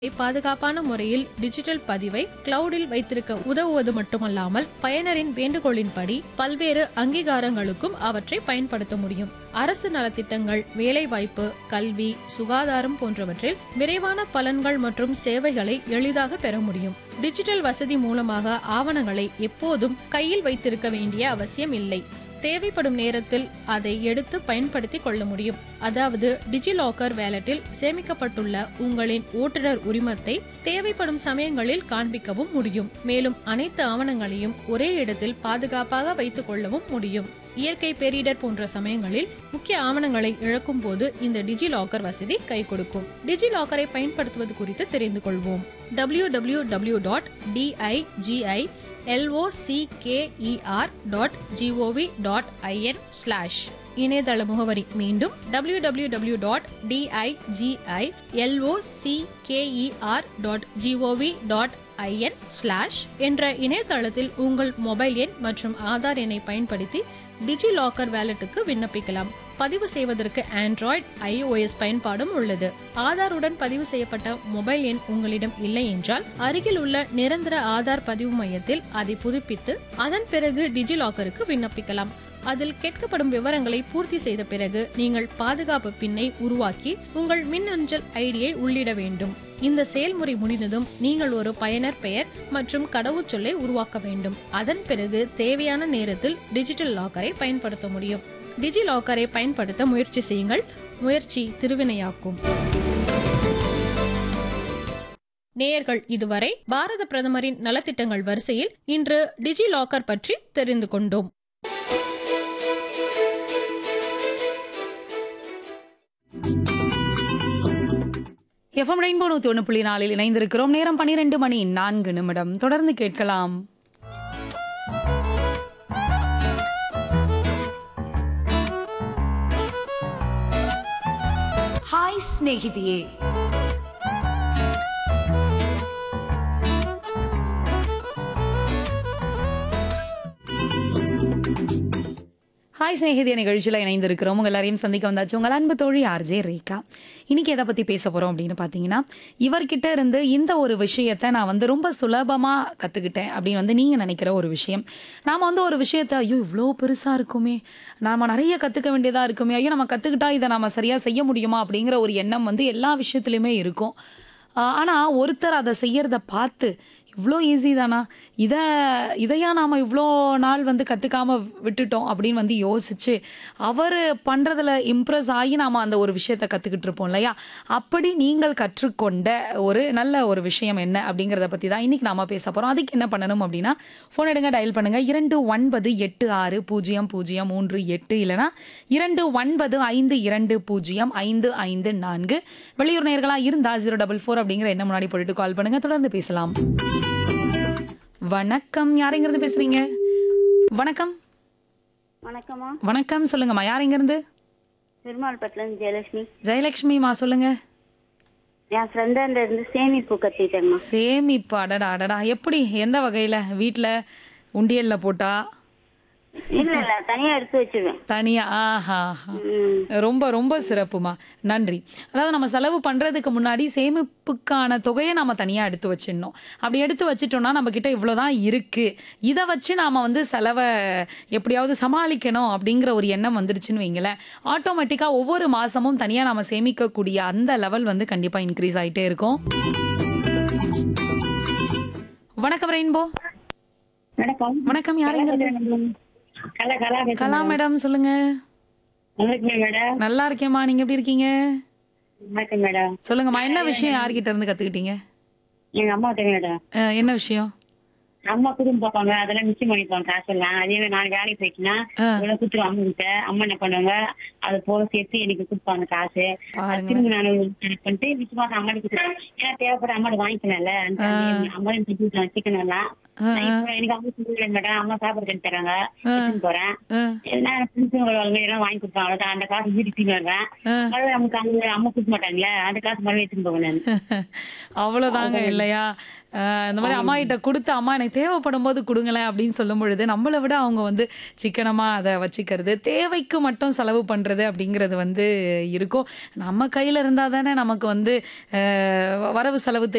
பாதுகாப்பான முறையில் டிஜிட்டல் பதிவை கிளவுடில் வைத்திருக்க உதவுவது மட்டுமல்லாமல் பயனரின் வேண்டுகோளின்படி பல்வேறு அங்கீகாரங்களுக்கும் அவற்றை பயன்படுத்த முடியும் அரசு நலத்திட்டங்கள் வேலைவாய்ப்பு கல்வி சுகாதாரம் போன்றவற்றில் விரைவான பலன்கள் மற்றும் சேவைகளை எளிதாக பெற முடியும் டிஜிட்டல் வசதி மூலமாக ஆவணங்களை எப்போதும் கையில் வைத்திருக்க வேண்டிய அவசியம் இல்லை தேவைப்படும் நேரத்தில் அதை எடுத்து பயன்படுத்தி கொள்ள முடியும் அதாவது டிஜிலாக்கர் வேலட்டில் சேமிக்கப்பட்டுள்ள உங்களின் ஓட்டுநர் உரிமத்தை தேவைப்படும் சமயங்களில் காண்பிக்கவும் முடியும் மேலும் அனைத்து ஆவணங்களையும் ஒரே இடத்தில் பாதுகாப்பாக வைத்துக் கொள்ளவும் முடியும் இயற்கை பேரிடர் போன்ற சமயங்களில் முக்கிய ஆவணங்களை இழக்கும் போது இந்த டிஜிலாக்கர் வசதி கை கொடுக்கும் டிஜிலாக்கரை பயன்படுத்துவது குறித்து தெரிந்து கொள்வோம் W W W dot DIGI LOCKER dot GOV dot IN slash இணையதள முகவரி மீண்டும் W W W dot DIGI LOCKER dot GOV dot IN slash என்ற இணையதளத்தில் உங்கள் மொபைல் எண் மற்றும் ஆதார் எண்ணை பயன்படுத்தி டிஜிலாக்கர் வேலட்டுக்கு விண்ணப்பிக்கலாம் பதிவு செய்வதற்கு ஆண்ட்ராய்டு iOS பயன்பாடும் உள்ளது ஆதாருடன் பதிவு செய்யப்பட்ட மொபைல் எண் உங்களிடம் இல்லை என்றால் அருகில் உள்ள நிரந்தர ஆதார் பதிவு மையத்தில் அதை புதுப்பித்து அதன் பிறகு டிஜிலாக்கருக்கு விண்ணப்பிக்கலாம் அதில் கேட்கப்படும் விவரங்களை பூர்த்தி செய்த பிறகு நீங்கள் பாதுகாப்பு பின்னை உருவாக்கி உங்கள் மின்னஞ்சல் ஐடியை உள்ளிட வேண்டும் இந்த செயல்முறை முடிந்ததும் நீங்கள் ஒரு பயனர் பெயர் மற்றும் கடவுச்சொல்லை உருவாக்க வேண்டும் அதன் பிறகு தேவையான நேரத்தில் டிஜிட்டல் லாக்கரை பயன்படுத்த முடியும் டிஜி லாக்கரை பயன்படுத்த முயற்சி செய்யுங்கள் முயற்சி திருவினையாக்கும் நேயர்கள் இதுவரை பாரத பிரதமரின் நலத்திட்டங்கள் வரிசையில் இன்று டிஜி லாக்கர் பற்றி தெரிந்து கொண்டோம் எஃப்எம் ரெயின்போ நூத்தி ஒன்று புள்ளி நாலில் இணைந்திருக்கிறோம் நேரம் பன்னிரெண்டு மணி நான்கு நிமிடம் தொடர்ந்து கேட்கலாம் ಹಾಯ್ ಸ್ನೇಹಿತೆಯೇ ஹாய் சிநேகிதிய நிகழ்ச்சியில் இணைந்திருக்கிறோம் உங்கள் எல்லாரையும் சந்திக்க வந்தாச்சு உங்கள் அன்பு தோழி ஆர்ஜே ரேகா இன்னைக்கு எதை பற்றி பேச போகிறோம் அப்படின்னு பார்த்தீங்கன்னா இவர்கிட்ட இருந்து இந்த ஒரு விஷயத்தை நான் வந்து ரொம்ப சுலபமாக கற்றுக்கிட்டேன் அப்படின்னு வந்து நீங்கள் நினைக்கிற ஒரு விஷயம் நாம் வந்து ஒரு விஷயத்தை ஐயோ இவ்வளோ பெருசாக இருக்குமே நாம் நிறைய கற்றுக்க வேண்டியதாக இருக்குமே ஐயோ நம்ம கற்றுக்கிட்டா இதை நம்ம சரியாக செய்ய முடியுமா அப்படிங்கிற ஒரு எண்ணம் வந்து எல்லா விஷயத்துலையுமே இருக்கும் ஆனால் ஒருத்தர் அதை செய்யறத பார்த்து இவ்வளோ ஈஸி தானா இதை இதையா நாம் இவ்வளோ நாள் வந்து கற்றுக்காம விட்டுட்டோம் அப்படின்னு வந்து யோசிச்சு அவர் பண்ணுறதுல இம்ப்ரெஸ் ஆகி நாம் அந்த ஒரு விஷயத்தை கற்றுக்கிட்டு இருப்போம் இல்லையா அப்படி நீங்கள் கற்றுக்கொண்ட ஒரு நல்ல ஒரு விஷயம் என்ன அப்படிங்கிறத பற்றி தான் இன்றைக்கி நாம பேச போகிறோம் அதுக்கு என்ன பண்ணணும் அப்படின்னா ஃபோன் எடுங்க டயல் பண்ணுங்கள் இரண்டு ஒன்பது எட்டு ஆறு பூஜ்ஜியம் பூஜ்ஜியம் மூன்று எட்டு இல்லைனா இரண்டு ஒன்பது ஐந்து இரண்டு பூஜ்ஜியம் ஐந்து ஐந்து நான்கு வெளியூர் நேர்களாக இருந்தால் ஜீரோ டபுள் ஃபோர் அப்படிங்கிற என்ன முன்னாடி போட்டுட்டு கால் பண்ணுங்கள் தொடர்ந்து பேசலாம் வணக்கம் யாருங்கிறது பேசுறீங்க வணக்கம் வணக்கம்மா வணக்கம் சொல்லுங்கம்மா யார் இருந்து பெருமாள்பட்டிலேருந்து ஜெயலட்சுமி ஜெயலட்சுமிமா சொல்லுங்க என் ஃப்ரெண்டாண்ட இருந்து சேமிப்பு கத்திட்டேங்கம்மா சேமிப்பு அடடா அடடா எப்படி எந்த வகையில வீட்ல உண்டியல்ல போட்டா இல்ல இல்ல தனியா எடுத்து வச்சிருவேன் தனியா ஆஹா ஆஹா. ம். ரொம்ப ரொம்ப சிறப்புமா நன்றி அதாவது நம்ம செலவு பண்றதுக்கு முன்னாடி சேமிப்புக்கான தொகையை நம்ம தனியா எடுத்து வச்சிடணும் அப்படி எடுத்து வச்சிட்டோம்னா நம்ம கிட்ட இவ்வளவுதான் இருக்கு இதை வச்சு நாம வந்து செலவை எப்படியாவது சமாளிக்கணும் அப்படிங்கிற ஒரு எண்ணம் வந்துருச்சுன்னு வைங்களேன் ஆட்டோமேட்டிக்கா ஒவ்வொரு மாசமும் தனியா நாம சேமிக்கக்கூடிய அந்த லெவல் வந்து கண்டிப்பா இன்க்ரீஸ் ஆயிட்டே இருக்கும் வணக்கம் ரெயின்போ வணக்கம் வணக்கம் யாருங்க கலா கலா கலா மேடம் சொல்லுங்க வணக்கம் மேடம் நல்லா இருக்கேம்மா நீங்க எப்படி இருக்கீங்க வணக்கம் மேடம் சொல்லுங்கம்மா என்ன விஷயம் யார்கிட்ட இருந்து கத்துக்கிட்டீங்க எங்க அம்மா தெரியும் மேடம் அஹ், என்ன விஷயம் அம்மா குடும்பம் பார்ப்பாங்க அதெல்லாம் மிச்சம் பண்ணிப்பாங்க காசு எல்லாம் அதே மாதிரி நான் வேலைக்கு போயிட்டுனா ஆ. இவ்வளவு குடுத்துரும் அம்மா கிட்ட அம்மா என்ன பண்ணுவாங்க அது போல சேர்த்து எனக்கு கொடுப்பாங்க காசு அது பாருங்க திரும்ப நான் கனெக்ட் பண்ணிட்டு மிச்சமா அம்மா கொடுத்துருவேன் ஏன்னா தேவைப்பட அம்மா வாங்கிக்கலாம்ல அந்த அம்மா கொடுத்துருவாங்க சிக்கன் எல்லாம் ஆ, நான் இப்ப எனக்கு அம்மா சொல்லல மேடம் அம்மா சாப்பாடு கட்டி தராங்க ஆ. எடுத்துன்னு போறேன் அஹ், நான் ஃப்ரெண்ட்ஸுங்க வருவாங்க எல்லாம் வாங்கி கொடுப்பாங்க அவ்வளவுதான் அந்த காசு வீட்டுக்கு வருவேன் அஹ். மறுபடியும் நமக்கு அங்க அம்மா கொடுக்க மாட்டாங்களே அந்த காசு மறுபடியும் எடுத்துன்னு போவேன் நான் அவ்வளவுதாங்க இல்லையா அஹ், இந்த மாதிரி அம்மா கிட்ட கொடுத்து அம்மா எனக்கு தேவைப்படும் போது கொடுங்களேன் அப்படின்னு சொல்லும் பொழுது நம்மளை விட அவங்க வந்து சிக்கனமா அதை வச்சுக்கிறது தேவைக்கு மட்டும் செலவு பண்றது அப்படிங்கிறது வந்து இருக்கும் நம்ம கையில இருந்தா தானே நமக்கு வந்து அஹ், வரவு செலவு